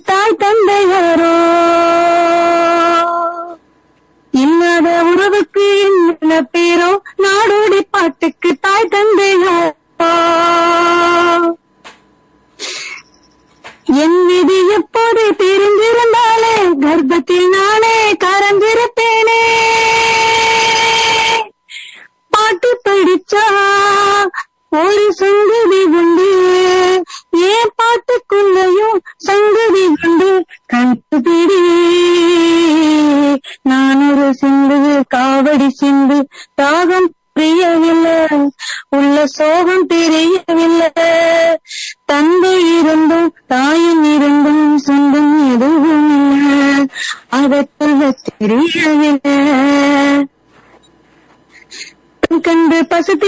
தாய் தந்தையாரோ இல்லாத உறவுக்கு என்ன பேரோ நாடோடி பாட்டுக்கு தாய் தந்தையாரோ என் விதி எப்போது தெரிந்திருந்தாலே கர்ப்பத்தில் நானே கறந்திருப்பேனே பாட்டு படிச்சா ஒரு சங்கதி உண்டு ஏன் பாட்டுக்குள்ளயும் சங்கதி உண்டு கண்டுபிடி நான் ஒரு சிந்து காவடி சிந்து தாகம் புரியவில்லை உள்ள சோகம் தெரியவில்லை தந்தை இருந்தும் தாயும் இருந்தும் சொந்தம் எதுவும் இல்லை அதை சொல்ல தெரியவில்லை கண்டு பசுத்தி